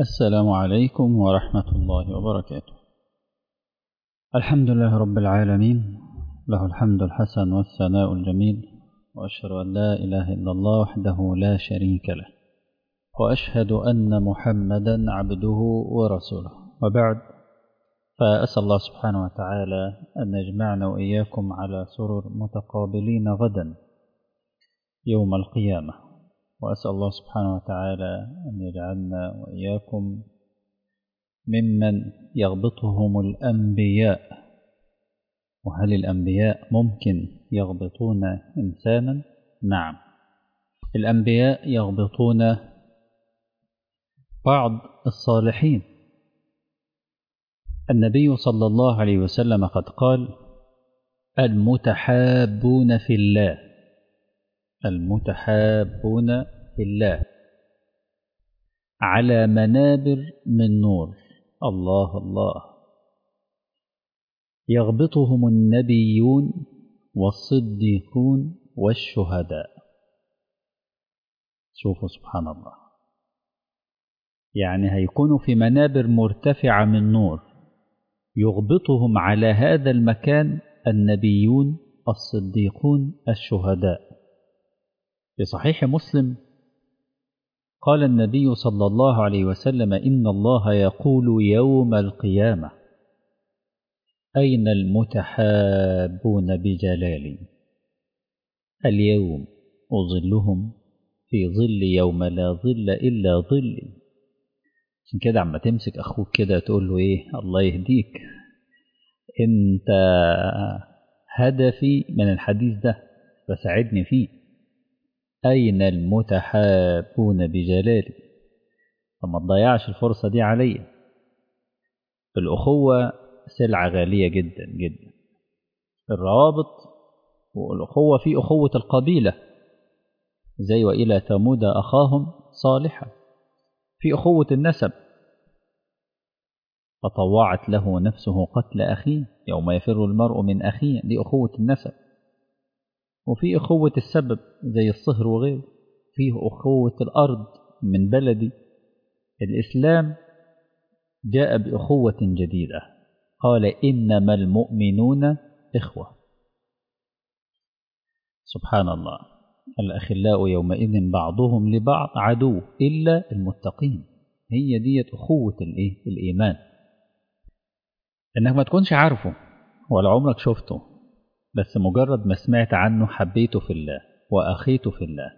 السلام عليكم ورحمة الله وبركاته الحمد لله رب العالمين له الحمد الحسن والثناء الجميل وأشهد أن لا إله إلا الله وحده لا شريك له وأشهد أن محمدا عبده ورسوله وبعد فأسأل الله سبحانه وتعالى أن يجمعنا وإياكم على سرر متقابلين غدا يوم القيامة وأسأل الله سبحانه وتعالى أن يجعلنا وإياكم ممن يغبطهم الأنبياء وهل الأنبياء ممكن يغبطون إنسانا؟ نعم الأنبياء يغبطون بعض الصالحين النبي صلى الله عليه وسلم قد قال المتحابون في الله المتحابون في الله على منابر من نور الله الله يغبطهم النبيون والصديقون والشهداء شوفوا سبحان الله يعني هيكونوا في منابر مرتفعة من نور يغبطهم على هذا المكان النبيون الصديقون الشهداء في صحيح مسلم قال النبي صلى الله عليه وسلم إن الله يقول يوم القيامة أين المتحابون بجلالي اليوم أظلهم في ظل يوم لا ظل إلا ظلي عشان كده عما تمسك أخوك كده تقول له إيه الله يهديك أنت هدفي من الحديث ده فساعدني فيه أين المتحابون بجلالي فما تضيعش الفرصة دي عليا الأخوة سلعة غالية جدا جدا الروابط والأخوة في أخوة القبيلة زي وإلى ثمود أخاهم صالحا في أخوة النسب فطوعت له نفسه قتل أخيه يوم يفر المرء من أخيه دي أخوة النسب وفي أخوة السبب زي الصهر وغيره فيه أخوة الأرض من بلدي الإسلام جاء بأخوة جديدة قال إنما المؤمنون إخوة سبحان الله الأخلاء يومئذ بعضهم لبعض عدو إلا المتقين هي ديت أخوة الإيه؟ الإيمان إنك ما تكونش عارفه ولا عمرك شفته بس مجرد ما سمعت عنه حبيته في الله وأخيته في الله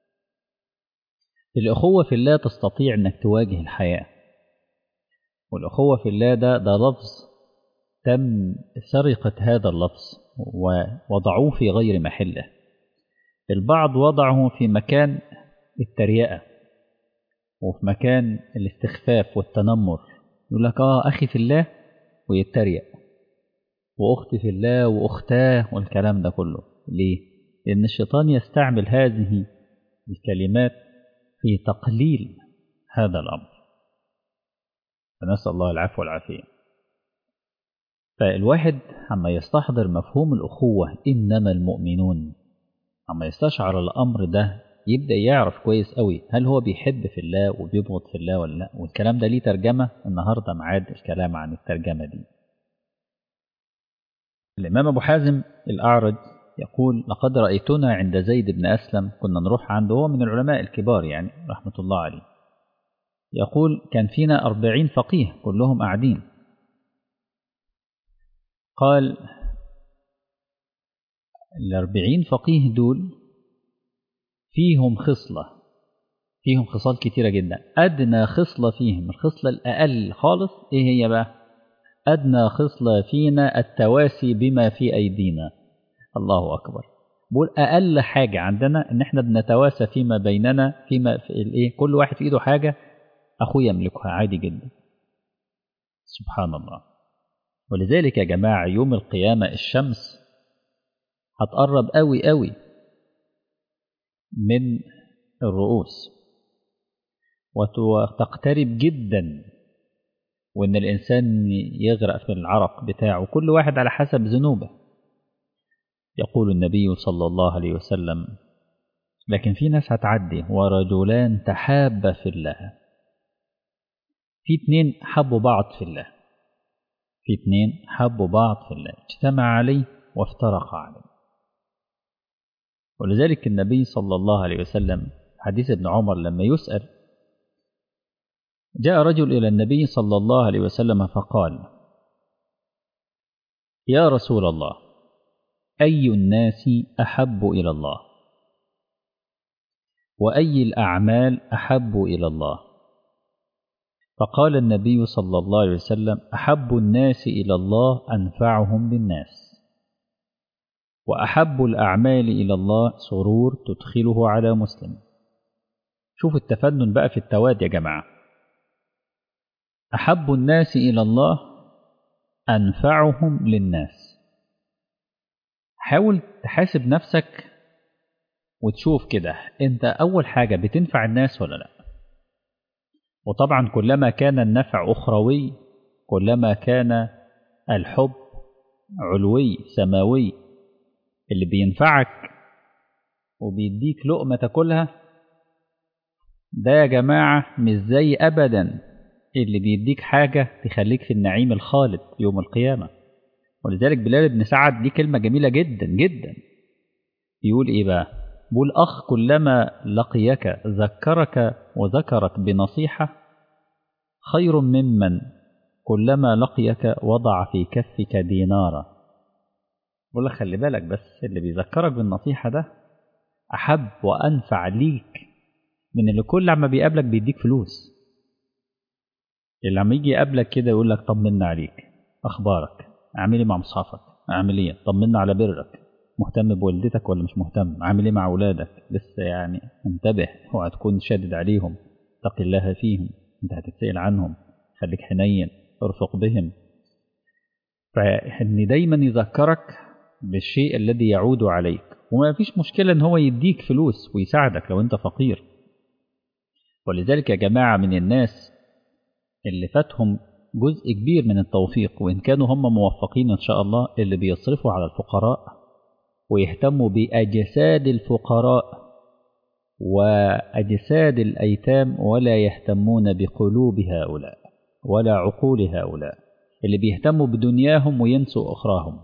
الأخوة في الله تستطيع أنك تواجه الحياة والأخوة في الله ده ده لفظ تم سرقة هذا اللفظ ووضعوه في غير محله البعض وضعه في مكان التريقة وفي مكان الاستخفاف والتنمر يقول لك اه أخي في الله ويتريق وأختي في الله وأختاه والكلام ده كله ليه؟ لأن الشيطان يستعمل هذه الكلمات في تقليل هذا الأمر فنسأل الله العفو والعافية فالواحد عما يستحضر مفهوم الأخوة إنما المؤمنون عما يستشعر الأمر ده يبدأ يعرف كويس قوي هل هو بيحب في الله وبيبغض في الله ولا لا والكلام ده ليه ترجمة النهاردة معاد الكلام عن الترجمة دي الإمام أبو حازم الأعرج يقول لقد رأيتنا عند زيد بن أسلم كنا نروح عنده هو من العلماء الكبار يعني رحمة الله عليه يقول كان فينا أربعين فقيه كلهم قاعدين قال الأربعين فقيه دول فيهم خصلة فيهم خصال كتيرة جدا أدنى خصلة فيهم الخصلة الأقل خالص إيه هي بقى أدنى خصلة فينا التواسي بما في أيدينا الله أكبر بقول أقل حاجة عندنا إن إحنا بنتواسى فيما بيننا فيما في الإيه كل واحد في إيده حاجة أخوه يملكها عادي جدا سبحان الله ولذلك يا جماعة يوم القيامة الشمس هتقرب قوي قوي من الرؤوس وتقترب جدا وإن الإنسان يغرق في العرق بتاعه كل واحد على حسب ذنوبه يقول النبي صلى الله عليه وسلم لكن في ناس هتعدي ورجلان تحابا في الله في اتنين حبوا بعض في الله في اتنين حبوا بعض في الله اجتمع عليه وافترق عليه ولذلك النبي صلى الله عليه وسلم حديث ابن عمر لما يسأل جاء رجل إلى النبي صلى الله عليه وسلم فقال يا رسول الله أي الناس أحب إلى الله وأي الأعمال أحب إلى الله فقال النبي صلى الله عليه وسلم أحب الناس إلى الله أنفعهم للناس وأحب الأعمال إلى الله سرور تدخله على مسلم شوف التفنن بقى في التواد يا جماعة أحب الناس إلى الله أنفعهم للناس حاول تحاسب نفسك وتشوف كده أنت أول حاجة بتنفع الناس ولا لأ وطبعا كلما كان النفع أخروي كلما كان الحب علوي سماوي اللي بينفعك وبيديك لقمة تاكلها ده يا جماعة مش زي أبدا اللي بيديك حاجة تخليك في النعيم الخالد يوم القيامة ولذلك بلال بن سعد دي كلمة جميلة جدا جدا يقول إيه بقى بقول أخ كلما لقيك ذكرك وذكرت بنصيحة خير ممن كلما لقيك وضع في كفك دينارا بقول لك خلي بالك بس اللي بيذكرك بالنصيحة ده أحب وأنفع ليك من اللي كل عما بيقابلك بيديك فلوس اللي عم يجي يقابلك كده يقول لك طمنا عليك أخبارك عامل ايه مع مصحفك عامل ايه طمنا على برك مهتم بوالدتك ولا مش مهتم عامل ايه مع اولادك لسه يعني انتبه اوعى تكون شادد عليهم اتق الله فيهم انت هتتسأل عنهم خليك حنين ارفق بهم فان دايما يذكرك بالشيء الذي يعود عليك وما فيش مشكلة ان هو يديك فلوس ويساعدك لو انت فقير ولذلك يا جماعة من الناس اللي فاتهم جزء كبير من التوفيق وإن كانوا هم موفقين إن شاء الله اللي بيصرفوا على الفقراء ويهتموا بأجساد الفقراء وأجساد الأيتام ولا يهتمون بقلوب هؤلاء ولا عقول هؤلاء اللي بيهتموا بدنياهم وينسوا أخراهم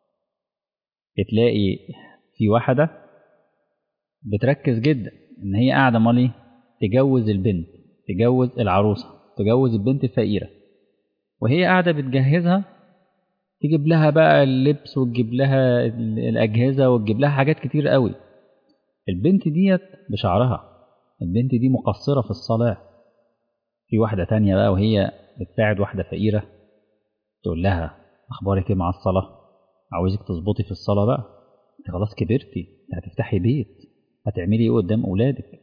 تلاقي في واحدة بتركز جدا إن هي قاعدة مالي تجوز البنت تجوز العروسة تجوز البنت الفقيرة وهي قاعدة بتجهزها تجيب لها بقى اللبس وتجيب لها الأجهزة وتجيب لها حاجات كتير قوي البنت ديت بشعرها البنت دي مقصرة في الصلاة في واحدة تانية بقى وهي بتساعد واحدة فقيرة تقول لها أخبارك إيه مع الصلاة عاوزك تظبطي في الصلاة بقى انت خلاص كبرتي هتفتحي بيت هتعملي ايه قدام أولادك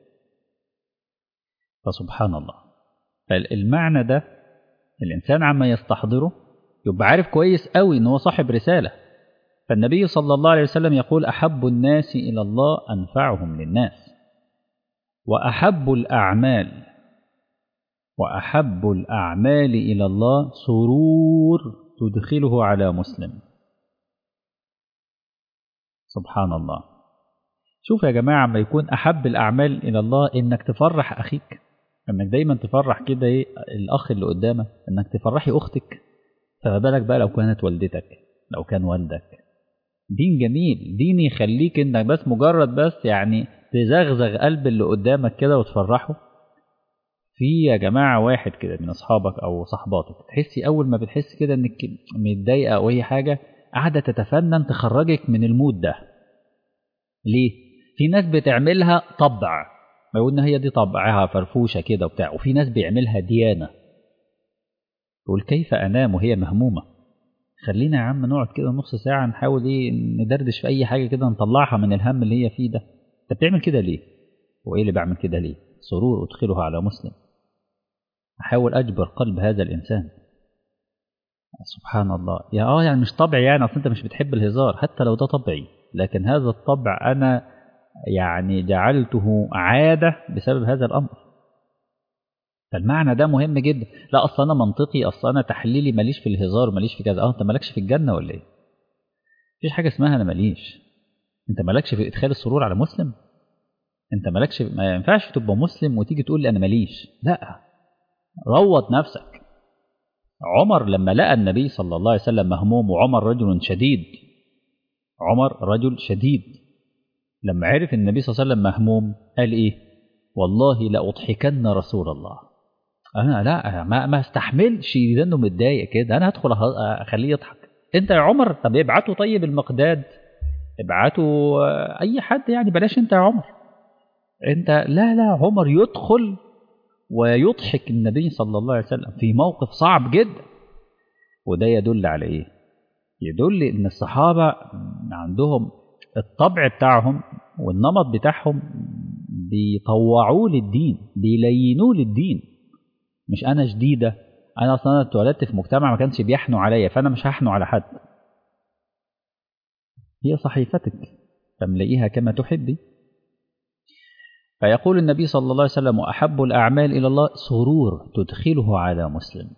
فسبحان الله فالمعنى ده الإنسان عما يستحضره يبقى عارف كويس قوي إن هو صاحب رسالة فالنبي صلى الله عليه وسلم يقول أحب الناس إلى الله أنفعهم للناس وأحب الأعمال وأحب الأعمال إلى الله سرور تدخله على مسلم سبحان الله شوف يا جماعة ما يكون أحب الأعمال إلى الله إنك تفرح أخيك انك دايما تفرح كده ايه الاخ اللي قدامك انك تفرحي اختك فما بالك بقى لو كانت والدتك لو كان والدك دين جميل دين يخليك انك بس مجرد بس يعني تزغزغ قلب اللي قدامك كده وتفرحه في يا جماعة واحد كده من أصحابك أو صحباتك تحسي أول ما بتحس كده إنك متضايقة أو أي حاجة قاعدة تتفنن تخرجك من المود ده ليه؟ في ناس بتعملها طبع ما يقولنا هي دي طبعها فرفوشة كده وبتاع وفي ناس بيعملها ديانة يقول كيف أنام وهي مهمومة خلينا يا عم نقعد كده نص ساعة نحاول ايه ندردش في أي حاجة كده نطلعها من الهم اللي هي فيه ده أنت بتعمل كده ليه؟ وإيه اللي بعمل كده ليه؟ سرور أدخله على مسلم أحاول أجبر قلب هذا الإنسان سبحان الله يا اه يعني مش طبعي يعني اصل انت مش بتحب الهزار حتى لو ده طبعي لكن هذا الطبع انا يعني جعلته عادة بسبب هذا الأمر فالمعنى ده مهم جدا لا أصل أنا منطقي أصل أنا تحليلي ماليش في الهزار ماليش في كذا أه أنت مالكش في الجنة ولا إيه مفيش حاجة اسمها أنا ماليش أنت مالكش في إدخال السرور على مسلم أنت مالكش ما ينفعش تبقى مسلم وتيجي تقول لي أنا ماليش لا روض نفسك عمر لما لقى النبي صلى الله عليه وسلم مهموم وعمر رجل شديد عمر رجل شديد لما عرف النبي صلى الله عليه وسلم مهموم قال ايه والله لأضحكن رسول الله انا لا ما ما استحملش انه متضايق كده انا هدخل اخليه يضحك انت يا عمر طب ابعته طيب المقداد ابعته اي حد يعني بلاش انت يا عمر انت لا لا عمر يدخل ويضحك النبي صلى الله عليه وسلم في موقف صعب جدا وده يدل على ايه يدل ان الصحابه عندهم الطبع بتاعهم والنمط بتاعهم بيطوعوه للدين بيلينوه للدين مش انا شديده انا اصلا انا اتولدت في مجتمع ما كانش بيحنوا عليا فانا مش هحنوا على حد هي صحيفتك فاملئيها كما تحبي فيقول النبي صلى الله عليه وسلم أحب الأعمال إلى الله سرور تدخله على مسلم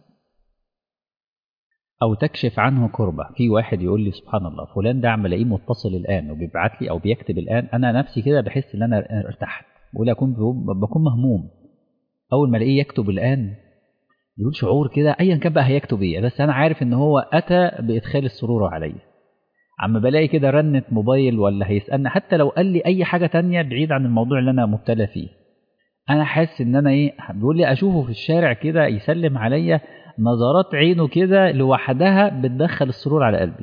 أو تكشف عنه كربة في واحد يقول لي سبحان الله فلان ده عم الاقيه متصل الآن وبيبعت لي أو بيكتب الآن أنا نفسي كده بحس إن أنا ارتحت بقول أكون بكون مهموم أول ما الاقيه يكتب الآن يقول شعور كده أيا كان بقى هيكتب إيه بس أنا عارف إن هو أتى بإدخال السرور عليا عم بلاقي كده رنة موبايل ولا هيسألني حتى لو قال لي أي حاجة تانية بعيد عن الموضوع اللي أنا مبتلى فيه أنا حاسس إن أنا إيه بيقول لي أشوفه في الشارع كده يسلم عليا نظرات عينه كده لوحدها بتدخل السرور على قلبي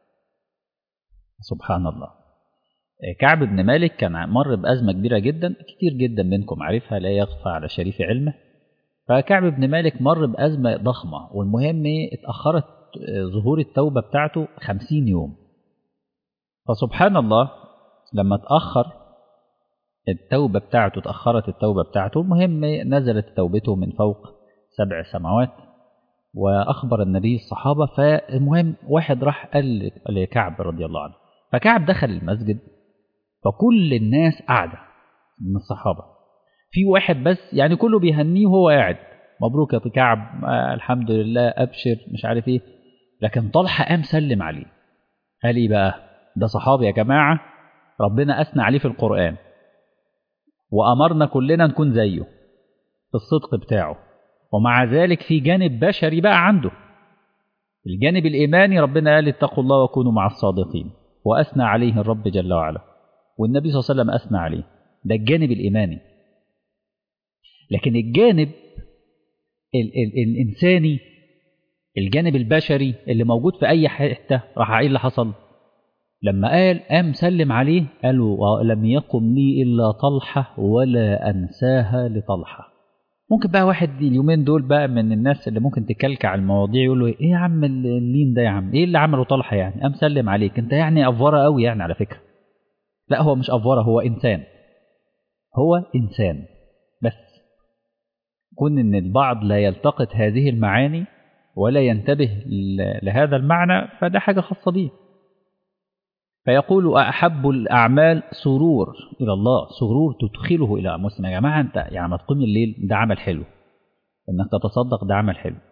سبحان الله كعب بن مالك كان مر بأزمة كبيرة جدا كتير جدا منكم عارفها لا يخفى على شريف علمه فكعب بن مالك مر بأزمة ضخمة والمهم اتأخرت ظهور التوبة بتاعته خمسين يوم فسبحان الله لما تأخر التوبة بتاعته تأخرت التوبة بتاعته المهم نزلت توبته من فوق سبع سماوات وأخبر النبي الصحابة فالمهم واحد راح قال لكعب رضي الله عنه فكعب دخل المسجد فكل الناس قاعدة من الصحابة في واحد بس يعني كله بيهنيه وهو قاعد مبروك يا كعب آه الحمد لله أبشر مش عارف إيه لكن طلحة قام سلم عليه قال إيه بقى ده صحابي يا جماعة ربنا أثنى عليه في القرآن وأمرنا كلنا نكون زيه في الصدق بتاعه ومع ذلك في جانب بشري بقى عنده الجانب الإيماني ربنا قال اتقوا الله وكونوا مع الصادقين وأثنى عليه الرب جل وعلا والنبي صلى الله عليه وسلم أثنى عليه ده الجانب الإيماني لكن الجانب ال ال الإنساني الجانب البشري اللي موجود في أي حتة راح إيه اللي حصل لما قال قام سلم عليه قال ولم يقم لي إلا طلحة ولا أنساها لطلحة ممكن بقى واحد اليومين دول بقى من الناس اللي ممكن تكلكع المواضيع يقول له ايه يا عم اللين ده يا عم ايه اللي عمله طلحه يعني قام سلم عليك انت يعني افوره قوي يعني على فكره لا هو مش افوره هو انسان هو انسان بس كون ان البعض لا يلتقط هذه المعاني ولا ينتبه لهذا المعنى فده حاجه خاصه بيه فيقول أحب الأعمال سرور إلى الله سرور تدخله إلى مسلم يا جماعة أنت يعني ما تقوم الليل ده عمل حلو إنك تتصدق ده عمل حلو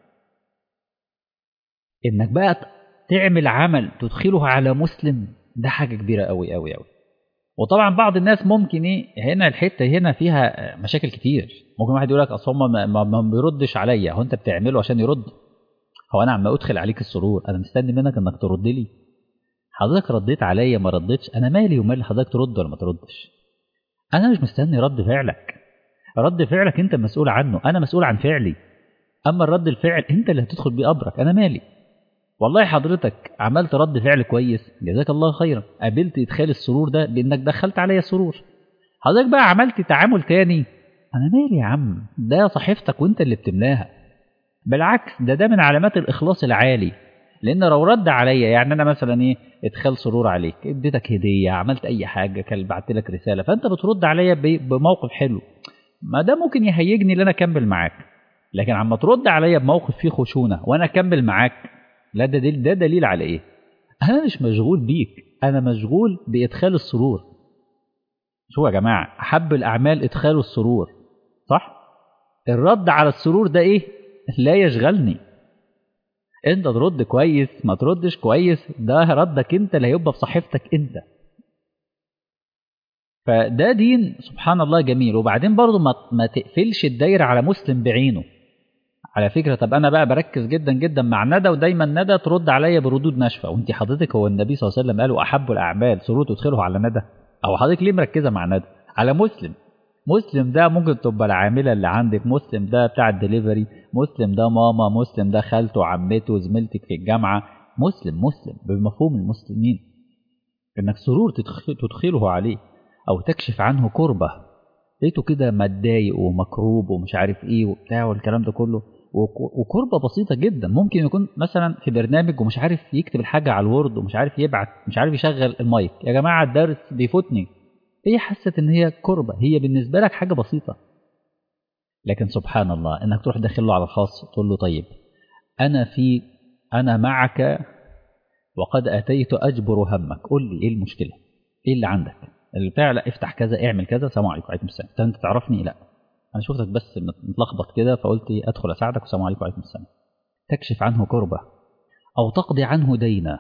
إنك بقى تعمل عمل تدخله على مسلم ده حاجة كبيرة أوي أوي أوي وطبعا بعض الناس ممكن ايه هنا الحته هنا فيها مشاكل كتير ممكن واحد يقول لك اصل ما, ما, ما بيردش عليا هو انت بتعمله عشان يرد هو انا عم ادخل عليك السرور انا مستني منك انك ترد لي حضرتك رديت عليا ما رديتش انا مالي ومال حضرتك ترد ولا ما تردش انا مش مستني رد فعلك رد فعلك انت مسؤول عنه انا مسؤول عن فعلي اما الرد الفعل انت اللي هتدخل بيه قبرك انا مالي والله حضرتك عملت رد فعل كويس جزاك الله خيرا قابلت ادخال السرور ده بانك دخلت عليا سرور حضرتك بقى عملت تعامل تاني انا مالي يا عم ده صحيفتك وانت اللي بتملاها بالعكس ده ده من علامات الاخلاص العالي لان لو رد عليا يعني انا مثلا ايه ادخال سرور عليك اديتك هديه عملت اي حاجه كان بعت لك رساله فانت بترد عليا بموقف حلو ما ده ممكن يهيجني ان انا اكمل معاك لكن عما ترد عليا بموقف فيه خشونه وانا اكمل معاك لا ده دليل ده دليل على ايه انا مش مشغول بيك انا مشغول بادخال السرور شو يا جماعه احب الاعمال ادخال السرور صح الرد على السرور ده ايه لا يشغلني انت ترد كويس ما تردش كويس ده ردك انت اللي هيبقى في صحيفتك انت فده دين سبحان الله جميل وبعدين برضه ما, ما تقفلش الدايره على مسلم بعينه على فكره طب انا بقى بركز جدا جدا مع ندى ودايما ندى ترد عليا بردود ناشفه وانت حضرتك هو النبي صلى الله عليه وسلم قال احب الاعمال سرور تدخله على ندى او حضرتك ليه مركزه مع ندى على مسلم مسلم ده ممكن تبقى العامله اللي عندك مسلم ده بتاع الدليفري مسلم ده ماما مسلم ده خالته عمته زميلتك في الجامعه مسلم مسلم بمفهوم المسلمين انك سرور تدخله عليه او تكشف عنه كربه لقيته كده متضايق ومكروب ومش عارف ايه وبتاع والكلام ده كله وكربه بسيطه جدا ممكن يكون مثلا في برنامج ومش عارف يكتب الحاجه على الوورد ومش عارف يبعت مش عارف يشغل المايك يا جماعه الدرس بيفوتني هي حست ان هي كربه هي بالنسبه لك حاجه بسيطه لكن سبحان الله انك تروح داخل له على الخاص تقول له طيب انا في انا معك وقد اتيت اجبر همك قول لي ايه المشكله ايه اللي عندك البتاع لا افتح كذا اعمل كذا السلام عليكم وعليكم السلام انت تعرفني لا انا شفتك بس متلخبط كده فقلت ادخل اساعدك والسلام عليكم وعليكم السلام تكشف عنه كربه او تقضي عنه دينا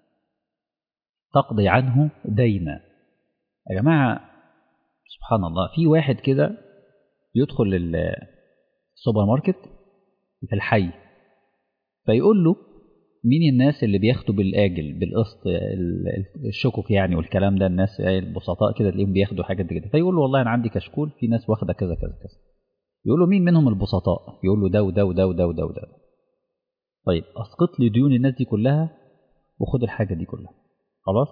تقضي عنه دينا يا جماعه سبحان الله في واحد كده يدخل السوبر ماركت في الحي فيقول له مين الناس اللي بياخدوا بالاجل بالقسط الشكك يعني والكلام ده الناس البسطاء كده تلاقيهم بياخدوا حاجات كده فيقول له والله انا عندي كشكول في ناس واخده كذا كذا كذا يقول له مين منهم البسطاء يقول له ده وده وده وده وده وده طيب اسقط لي ديون الناس دي كلها وخد الحاجه دي كلها خلاص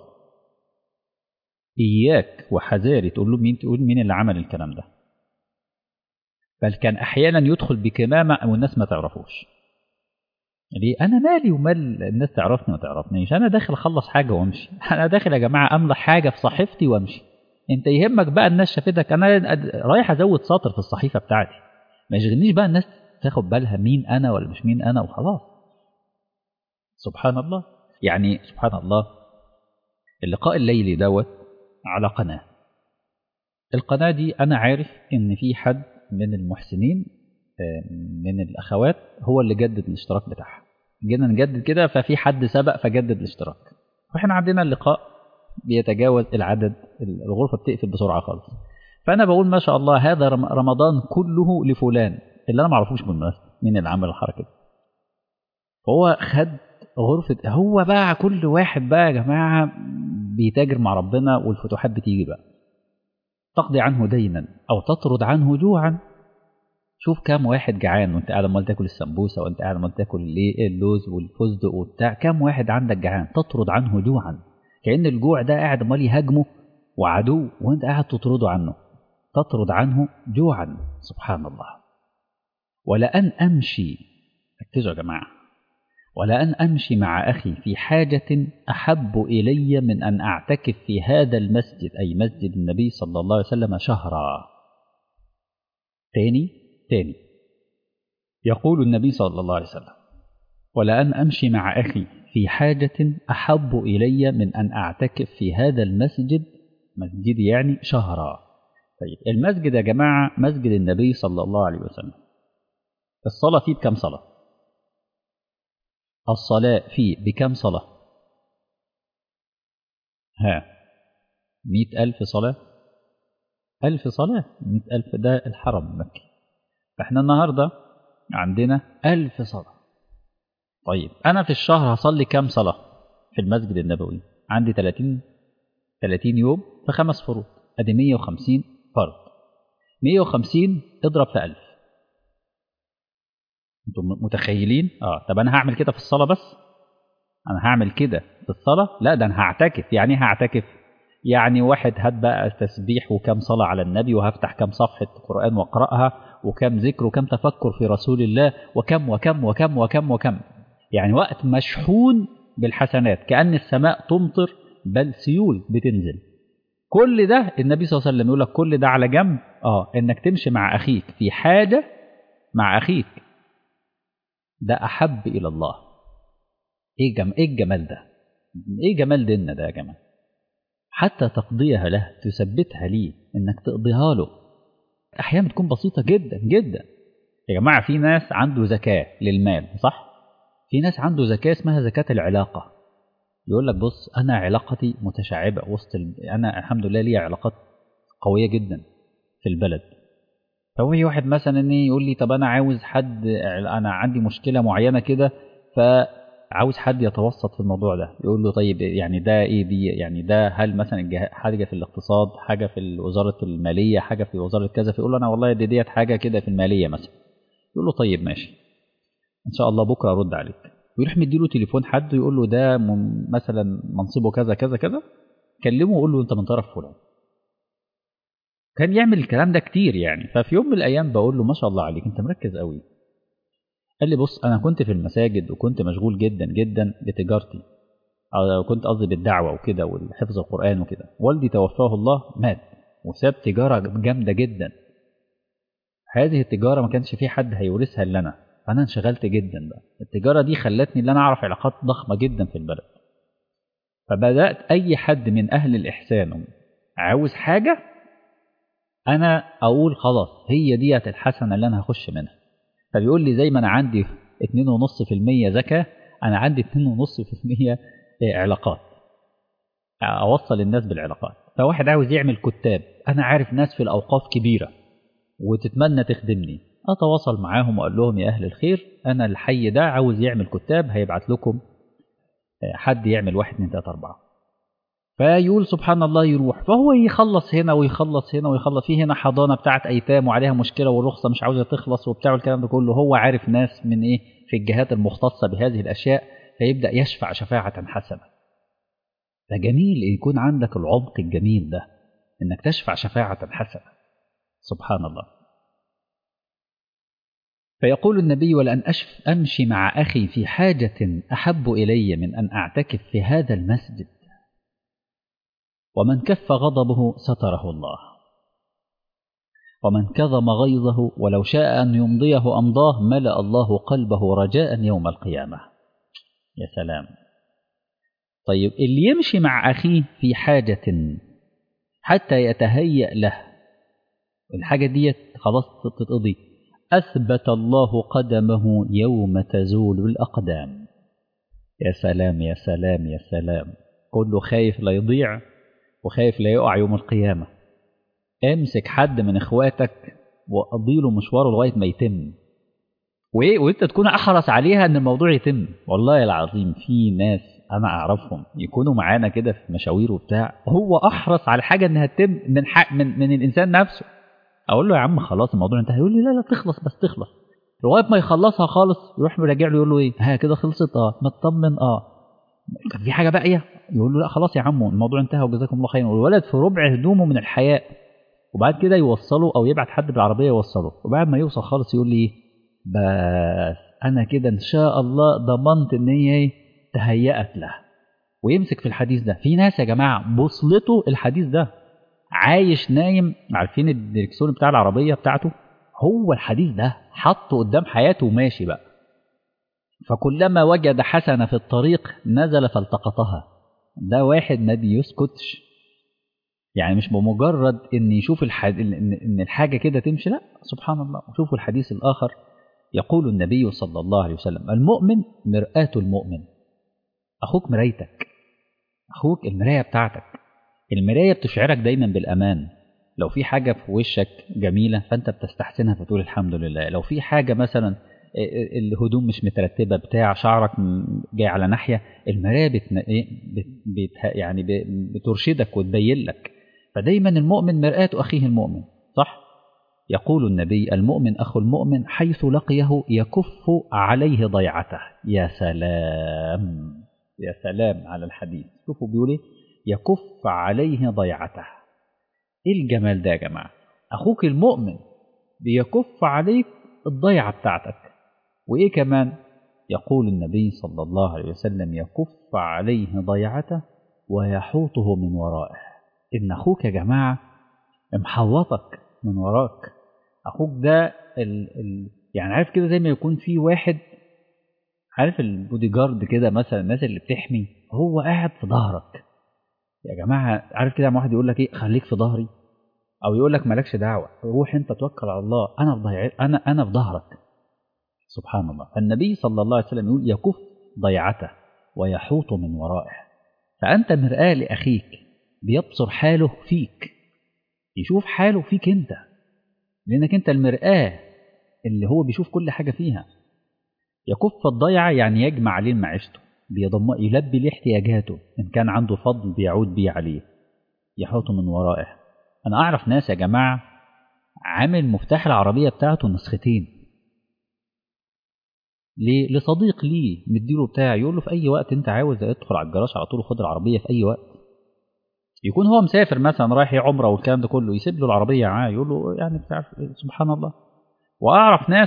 اياك وحذاري تقول له مين تقول مين اللي عمل الكلام ده بل كان احيانا يدخل بكمامه والناس ما تعرفوش ليه انا مالي ومال الناس تعرفني ما تعرفنيش انا داخل اخلص حاجه وامشي انا داخل يا جماعه املى حاجه في صحيفتي وامشي انت يهمك بقى الناس شافتك انا رايح ازود سطر في الصحيفه بتاعتي ما يشغلنيش بقى الناس تاخد بالها مين انا ولا مش مين انا وخلاص سبحان الله يعني سبحان الله اللقاء الليلي دوت على قناه القناه دي انا عارف ان في حد من المحسنين من الاخوات هو اللي جدد الاشتراك بتاعها جينا نجدد كده ففي حد سبق فجدد الاشتراك واحنا عندنا اللقاء بيتجاوز العدد الغرفه بتقفل بسرعه خالص فانا بقول ما شاء الله هذا رمضان كله لفلان اللي انا ما اعرفوش بالمناسبه مين اللي عمل الحركه دي فهو خد غرفه هو بقى كل واحد بقى يا جماعه بيتاجر مع ربنا والفتوحات بتيجي بقى تقضي عنه دينا او تطرد عنه جوعا شوف كام واحد جعان وانت قاعد امال تاكل السمبوسه وانت قاعد امال تاكل اللوز والفستق وبتاع كام واحد عندك جعان تطرد عنه جوعا كأن الجوع ده قاعد امال يهاجمه وعدو وانت قاعد تطرده عنه تطرد عنه جوعا سبحان الله ولأن أمشي ركزوا يا جماعة ولأن أمشي مع أخي في حاجة أحب إلي من أن أعتكف في هذا المسجد أي مسجد النبي صلى الله عليه وسلم شهرا تاني تاني يقول النبي صلى الله عليه وسلم ولأن أمشي مع أخي في حاجة أحب إلي من أن أعتكف في هذا المسجد مسجد يعني شهرا طيب المسجد يا جماعة مسجد النبي صلى الله عليه وسلم الصلاة فيه بكم صلاة الصلاة فيه بكم صلاة ها مئة ألف صلاة ألف صلاة مئة ألف ده الحرم المكي فإحنا النهاردة عندنا ألف صلاة طيب أنا في الشهر هصلي كم صلاة في المسجد النبوي عندي 30 30 يوم في خمس فروض أدي 150 فرض 150 اضرب في 1000 انتم متخيلين اه طب انا هعمل كده في الصلاه بس انا هعمل كده في الصلاه لا ده انا هعتكف يعني ايه هعتكف يعني واحد هات بقى تسبيح وكم صلاه على النبي وهفتح كم صفحه قران واقراها وكم ذكر وكم تفكر في رسول الله وكم وكم وكم وكم وكم يعني وقت مشحون بالحسنات كأن السماء تمطر بل سيول بتنزل كل ده النبي صلى الله عليه وسلم يقول لك كل ده على جنب اه انك تمشي مع اخيك في حاجه مع اخيك ده احب الى الله ايه جم... ايه الجمال ده ايه جمال ديننا ده يا جماعه حتى تقضيها له تثبتها ليه انك تقضيها له احيانا بتكون بسيطه جدا جدا يا جماعه في ناس عنده زكاه للمال صح في ناس عنده زكاه اسمها زكاه العلاقه يقول لك بص انا علاقتي متشعبه وسط ال... انا الحمد لله لي علاقات قويه جدا في البلد فهو واحد مثلا إيه يقول لي طب أنا عاوز حد أنا عندي مشكلة معينة كده فعاوز حد يتوسط في الموضوع ده يقول له طيب يعني ده إيه دي يعني ده هل مثلا حاجة في الاقتصاد حاجة في وزارة المالية حاجة في وزارة كذا فيقول له أنا والله دي ديت حاجة كده في المالية مثلا يقول له طيب ماشي إن شاء الله بكرة أرد عليك ويروح مديله تليفون حد ويقول له ده مثلا منصبه كذا كذا كذا كلمه وقول له انت من طرف فلان كان يعمل الكلام ده كتير يعني ففي يوم من الايام بقول له ما شاء الله عليك انت مركز قوي قال لي بص انا كنت في المساجد وكنت مشغول جدا جدا بتجارتي أو كنت قصدي بالدعوه وكده والحفظ القران وكده والدي توفاه الله مات وساب تجاره جامده جدا هذه التجاره ما كانش في حد هيورثها الا انا فانا انشغلت جدا بقى التجاره دي خلتني ان انا اعرف علاقات ضخمه جدا في البلد فبدات اي حد من اهل الاحسان عاوز حاجه انا اقول خلاص هي ديت الحسنه اللي انا هخش منها فبيقول لي زي ما انا عندي 2.5% زكاه انا عندي 2.5% علاقات اوصل الناس بالعلاقات فواحد عاوز يعمل كتاب انا عارف ناس في الاوقاف كبيره وتتمنى تخدمني اتواصل معاهم واقول لهم يا اهل الخير انا الحي ده عاوز يعمل كتاب هيبعت لكم حد يعمل واحد اتنين تلاته اربعه فيقول سبحان الله يروح فهو يخلص هنا ويخلص هنا ويخلص في هنا حضانه بتاعت ايتام وعليها مشكله والرخصه مش عاوزه تخلص وبتاع الكلام ده كله هو عارف ناس من ايه في الجهات المختصه بهذه الاشياء فيبدا يشفع شفاعه حسنه فجميل يكون عندك العمق الجميل ده انك تشفع شفاعه حسنه سبحان الله فيقول النبي ولأن أشف أمشي مع أخي في حاجة أحب إلي من أن أعتكف في هذا المسجد ومن كف غضبه ستره الله ومن كظم غيظه ولو شاء أن يمضيه أمضاه ملأ الله قلبه رجاء يوم القيامة يا سلام طيب اللي يمشي مع أخيه في حاجة حتى يتهيأ له الحاجة دي خلاص تتقضي أثبت الله قدمه يوم تزول الأقدام يا سلام يا سلام يا سلام كله خايف لا يضيع وخايف لا يقع يوم القيامة امسك حد من اخواتك وقضي له مشواره لغاية ما يتم وايه وانت تكون احرص عليها ان الموضوع يتم والله العظيم في ناس انا اعرفهم يكونوا معانا كده في مشاوير وبتاع هو احرص على حاجه انها تتم من حق من, من الانسان نفسه اقول له يا عم خلاص الموضوع انتهى يقول لي لا لا تخلص بس تخلص لغايه ما يخلصها خالص يروح راجع له يقول له ايه ها كده خلصت اه مطمن اه كان في حاجه باقيه يقول له لا خلاص يا عم الموضوع انتهى وجزاكم الله خيرا والولد في ربع هدومه من الحياء وبعد كده يوصله او يبعت حد بالعربيه يوصله وبعد ما يوصل خالص يقول لي ايه بس انا كده ان شاء الله ضمنت ان هي تهيأت له ويمسك في الحديث ده في ناس يا جماعه بوصلته الحديث ده عايش نايم عارفين الدركسون بتاع العربيه بتاعته هو الحديث ده حطه قدام حياته وماشي بقى فكلما وجد حسنة في الطريق نزل فالتقطها ده واحد ما بيسكتش يعني مش بمجرد ان يشوف الحد... ان الحاجه كده تمشي لا سبحان الله شوفوا الحديث الاخر يقول النبي صلى الله عليه وسلم المؤمن مرآة المؤمن اخوك مرايتك اخوك المرايه بتاعتك المرايه بتشعرك دايما بالامان لو في حاجه في وشك جميله فانت بتستحسنها فتقول الحمد لله لو في حاجه مثلا الهدوم مش مترتبه بتاع شعرك جاي على ناحيه المرايه بت... بت... بت... يعني بترشدك وتبين لك فدايما المؤمن مرآة أخيه المؤمن صح؟ يقول النبي المؤمن أخو المؤمن حيث لقيه يكف عليه ضيعته يا سلام يا سلام على الحديث شوفوا بيقول ايه يكف عليه ضيعته ايه الجمال ده يا جماعة أخوك المؤمن بيكف عليك الضيعة بتاعتك وإيه كمان يقول النبي صلى الله عليه وسلم يكف عليه ضيعته ويحوطه من ورائه إن أخوك يا جماعة محوطك من وراك أخوك ده ال ال يعني عارف كده زي ما يكون في واحد عارف البودي جارد كده مثلا الناس اللي بتحمي هو قاعد في ظهرك يا جماعة عارف كده واحد يقول لك إيه خليك في ظهري أو يقول لك مالكش دعوة روح أنت توكل على الله أنا في ضيع أنا أنا في ظهرك سبحان الله فالنبي صلى الله عليه وسلم يقول يكف ضيعته ويحوط من ورائه فأنت مرآة لأخيك بيبصر حاله فيك يشوف حاله فيك أنت لأنك أنت المرآة اللي هو بيشوف كل حاجة فيها يكف الضيعة يعني يجمع عليه معيشته بيضم يلبي ليه احتياجاته إن كان عنده فضل بيعود بيه عليه يحوطه من ورائه أنا أعرف ناس يا جماعة عامل مفتاح العربية بتاعته نسختين ليه؟ لصديق ليه مديله بتاع يقول له في أي وقت أنت عاوز ادخل على الجراج على طول خد العربية في أي وقت يكون هو مسافر مثلا رايح عمره والكلام ده كله يسيب له العربية معاه يقول له يعني بتاع سبحان الله وأعرف ناس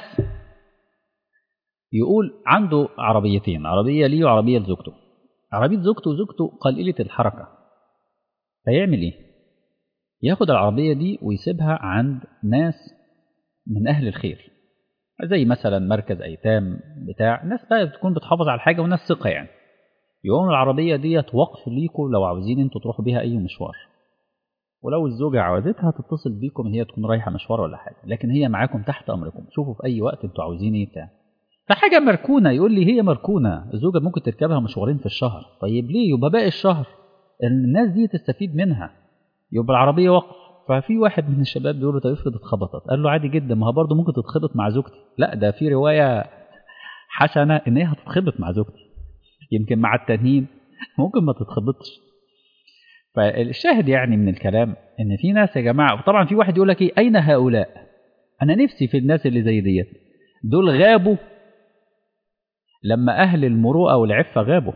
يقول عنده عربيتين عربية ليه وعربية لزوجته عربية زوجته وزوجته قليلة الحركة فيعمل ايه ياخد العربية دي ويسيبها عند ناس من أهل الخير زي مثلا مركز أيتام بتاع ناس بقى بتكون بتحافظ على الحاجة وناس ثقة يعني يقوم العربية ديت وقف ليكم لو عاوزين انتوا تروحوا بيها أي مشوار ولو الزوجة عاوزتها تتصل بيكم هي تكون رايحة مشوار ولا حاجة لكن هي معاكم تحت أمركم شوفوا في أي وقت انتوا عاوزين ايه بتاع فحاجة مركونة يقول لي هي مركونة الزوجة ممكن تركبها مشوارين في الشهر طيب ليه يبقى باقي الشهر الناس دي تستفيد منها يبقى العربية وقف ففي واحد من الشباب بيقول له طيب افرض اتخبطت قال له عادي جدا ما هو برضه ممكن تتخبط مع زوجتي لا ده في رواية حسنة ان هي هتتخبط مع زوجتي يمكن مع التانيين ممكن ما تتخبطش فالشاهد يعني من الكلام ان في ناس يا جماعه طبعا في واحد يقول لك ايه اين هؤلاء انا نفسي في الناس اللي زي ديت دول غابوا لما اهل المروءه والعفه غابوا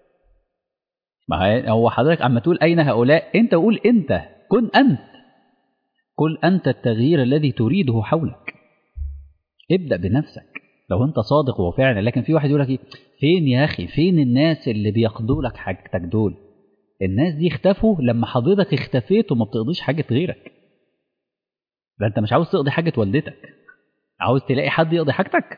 ما هو حضرتك اما تقول اين هؤلاء انت قول انت كن انت كن انت التغيير الذي تريده حولك ابدا بنفسك لو انت صادق وفعلا لكن في واحد يقول لك ايه فين يا اخي فين الناس اللي بيقضوا لك حاجتك دول الناس دي اختفوا لما حضرتك اختفيت وما بتقضيش حاجه غيرك ده انت مش عاوز تقضي حاجه والدتك عاوز تلاقي حد يقضي حاجتك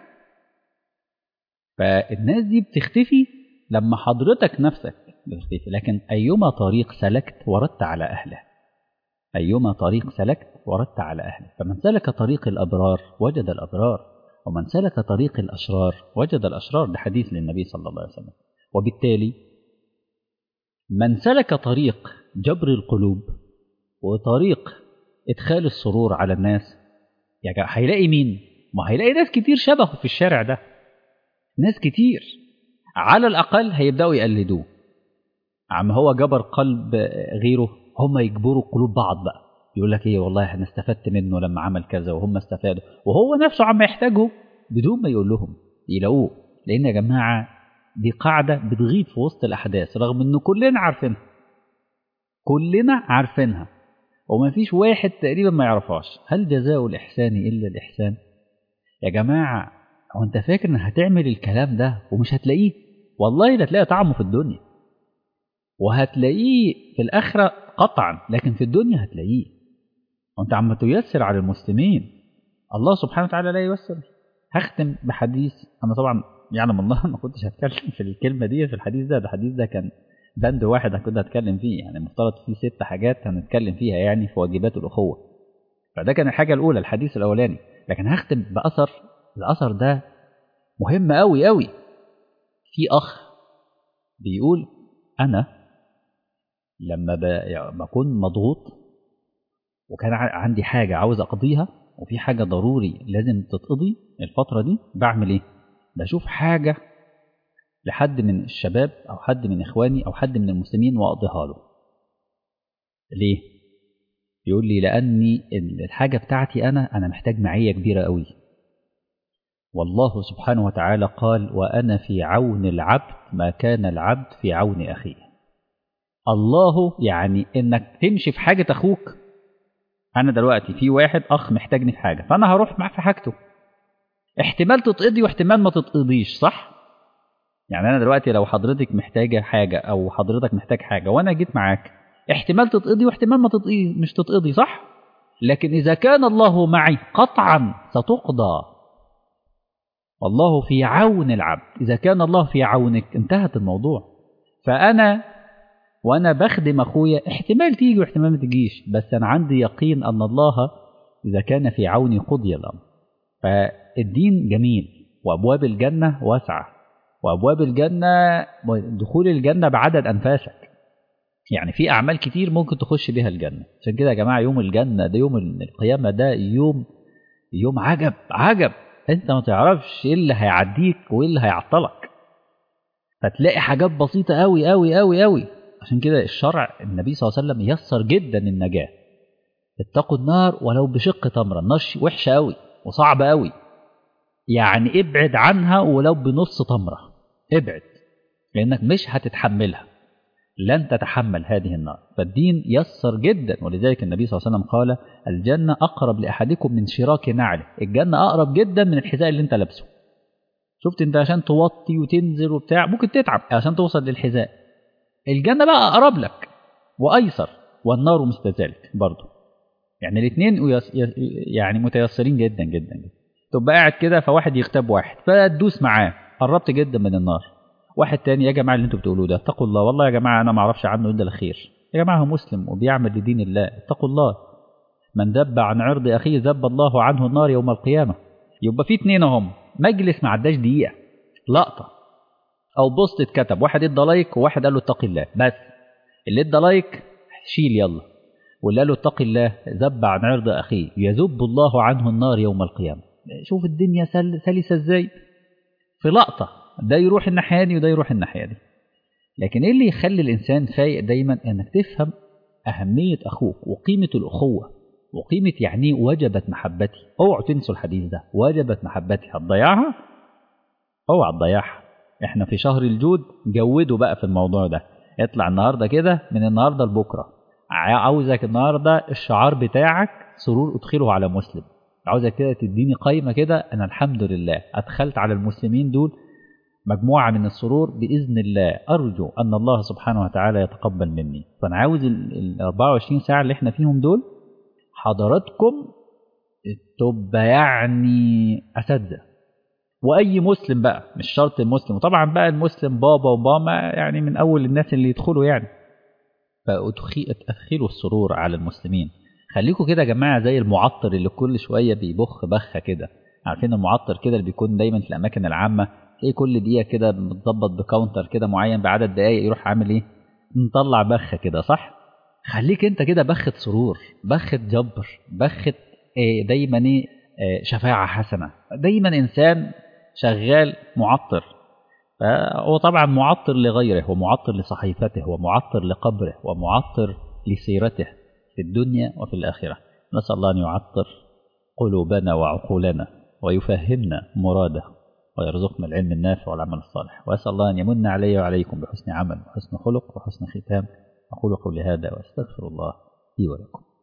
فالناس دي بتختفي لما حضرتك نفسك بتختفي لكن أيما طريق سلكت وردت على أهله أيما طريق سلكت وردت على أهله فمن سلك طريق الأبرار وجد الأبرار ومن سلك طريق الأشرار وجد الأشرار ده حديث للنبي صلى الله عليه وسلم وبالتالي من سلك طريق جبر القلوب وطريق إدخال السرور على الناس يعني هيلاقي مين؟ ما هيلاقي ناس كتير شبهه في الشارع ده ناس كتير على الأقل هيبدأوا يقلدوه عم هو جبر قلب غيره هم يجبروا قلوب بعض بقى يقول لك ايه والله انا استفدت منه لما عمل كذا وهم استفادوا وهو نفسه عم يحتاجه بدون ما يقول لهم يلاقوه لان يا جماعه دي قاعده بتغيب في وسط الاحداث رغم انه كلنا عارفينها كلنا عارفينها وما فيش واحد تقريبا ما يعرفهاش هل جزاء الاحسان الا الاحسان يا جماعه هو انت فاكر ان هتعمل الكلام ده ومش هتلاقيه والله لا تلاقي طعمه في الدنيا وهتلاقيه في الآخرة قطعا لكن في الدنيا هتلاقيه وانت عم تيسر على المسلمين الله سبحانه وتعالى لا ييسر هختم بحديث انا طبعا يعلم الله ما كنتش هتكلم في الكلمة دي في الحديث ده ده الحديث ده كان بند واحد انا كنت هتكلم فيه يعني مفترض فيه ست حاجات هنتكلم فيها يعني في واجبات الأخوة فده كان الحاجة الأولى الحديث الأولاني لكن هختم بأثر الأثر ده مهم أوي أوي في أخ بيقول أنا لما بكون مضغوط وكان عندي حاجة عاوز أقضيها وفي حاجة ضروري لازم تتقضي الفترة دي بعمل إيه؟ بشوف حاجة لحد من الشباب أو حد من إخواني أو حد من المسلمين وأقضيها له. ليه؟ يقول لي لأني الحاجة بتاعتي أنا أنا محتاج معية كبيرة قوي. والله سبحانه وتعالى قال: وأنا في عون العبد ما كان العبد في عون أخيه. الله يعني انك تمشي في حاجه اخوك انا دلوقتي في واحد اخ محتاجني في حاجه فانا هروح معاه في حاجته احتمال تتقضي واحتمال ما تتقضيش صح يعني انا دلوقتي لو حضرتك محتاجه حاجه او حضرتك محتاج حاجه وانا جيت معاك احتمال تتقضي واحتمال ما تتقضي مش تتقضي صح لكن اذا كان الله معي قطعا ستقضى والله في عون العبد اذا كان الله في عونك انتهت الموضوع فانا وانا بخدم اخويا احتمال تيجي واحتمال ما تجيش بس انا عندي يقين ان الله اذا كان في عوني قضي الامر فالدين جميل وابواب الجنه واسعه وابواب الجنه دخول الجنه بعدد انفاسك يعني في اعمال كتير ممكن تخش بها الجنه عشان كده يا جماعه يوم الجنه ده يوم القيامه ده يوم يوم عجب عجب انت ما تعرفش ايه اللي هيعديك وايه اللي هيعطلك فتلاقي حاجات بسيطة قوي قوي قوي قوي عشان كده الشرع النبي صلى الله عليه وسلم يسر جدا النجاة اتقوا النار ولو بشق تمرة النار وحشة قوي وصعبة قوي يعني ابعد عنها ولو بنص تمرة ابعد لأنك مش هتتحملها لن تتحمل هذه النار فالدين يسر جدا ولذلك النبي صلى الله عليه وسلم قال الجنة أقرب لأحدكم من شراك نعله الجنة أقرب جدا من الحذاء اللي انت لابسه شفت انت عشان توطي وتنزل وبتاع ممكن تتعب عشان توصل للحذاء الجنة بقى أقرب لك وأيسر والنار مثل ذلك برضه يعني الاثنين يعني متيسرين جدا جدا جدا تبقى قاعد كده فواحد يغتاب واحد فتدوس معاه قربت جدا من النار واحد تاني يا جماعه اللي انتوا بتقولوه ده اتقوا الله والله يا جماعه انا ما اعرفش عنه الا الخير يا جماعه هو مسلم وبيعمل لدين الله اتقوا الله من ذب عن عرض اخيه ذب الله عنه النار يوم القيامه يبقى في اتنين اهم مجلس ما عداش دقيقه لقطه او بوست اتكتب واحد ادى لايك وواحد قال له اتق الله بس اللي ادى لايك شيل يلا واللي قال له اتق الله ذب عن عرض اخيه يذب الله عنه النار يوم القيامه شوف الدنيا سل سلسه ازاي في لقطه ده يروح الناحيه دي وده يروح الناحيه دي لكن ايه اللي يخلي الانسان فايق دايما انك تفهم اهميه اخوك وقيمه الاخوه وقيمه يعني وجبت محبتي اوعوا تنسوا الحديث ده وجبت محبتي هتضيعها اوعى تضيعها احنا في شهر الجود جودوا بقى في الموضوع ده اطلع النهارده كده من النهارده لبكره عاوزك النهارده الشعار بتاعك سرور ادخله على مسلم عاوزك كده تديني قايمه كده انا الحمد لله ادخلت على المسلمين دول مجموعة من السرور بإذن الله أرجو أن الله سبحانه وتعالى يتقبل مني فأنا عاوز ال 24 ساعة اللي احنا فيهم دول حضراتكم تبقى يعني أساتذة وأي مسلم بقى مش شرط المسلم وطبعا بقى المسلم بابا وماما يعني من أول الناس اللي يدخلوا يعني فأدخلوا السرور على المسلمين خليكم كده يا جماعة زي المعطر اللي كل شوية بيبخ بخة كده عارفين المعطر كده اللي بيكون دايما في الأماكن العامة تلاقيه كل دقيقة كده متظبط بكاونتر كده معين بعدد دقايق يروح عامل ايه نطلع بخة كده صح خليك انت كده بخة سرور بخة جبر بخة إيه دايما ايه إيه شفاعة حسنة دايما انسان شغال معطر هو طبعا معطر لغيره ومعطر لصحيفته ومعطر لقبره ومعطر لسيرته في الدنيا وفي الآخرة نسأل الله أن يعطر قلوبنا وعقولنا ويفهمنا مراده ويرزقنا العلم النافع والعمل الصالح وأسأل الله أن يمن علي وعليكم بحسن عمل وحسن خلق وحسن ختام أقول قولي هذا وأستغفر الله لي ولكم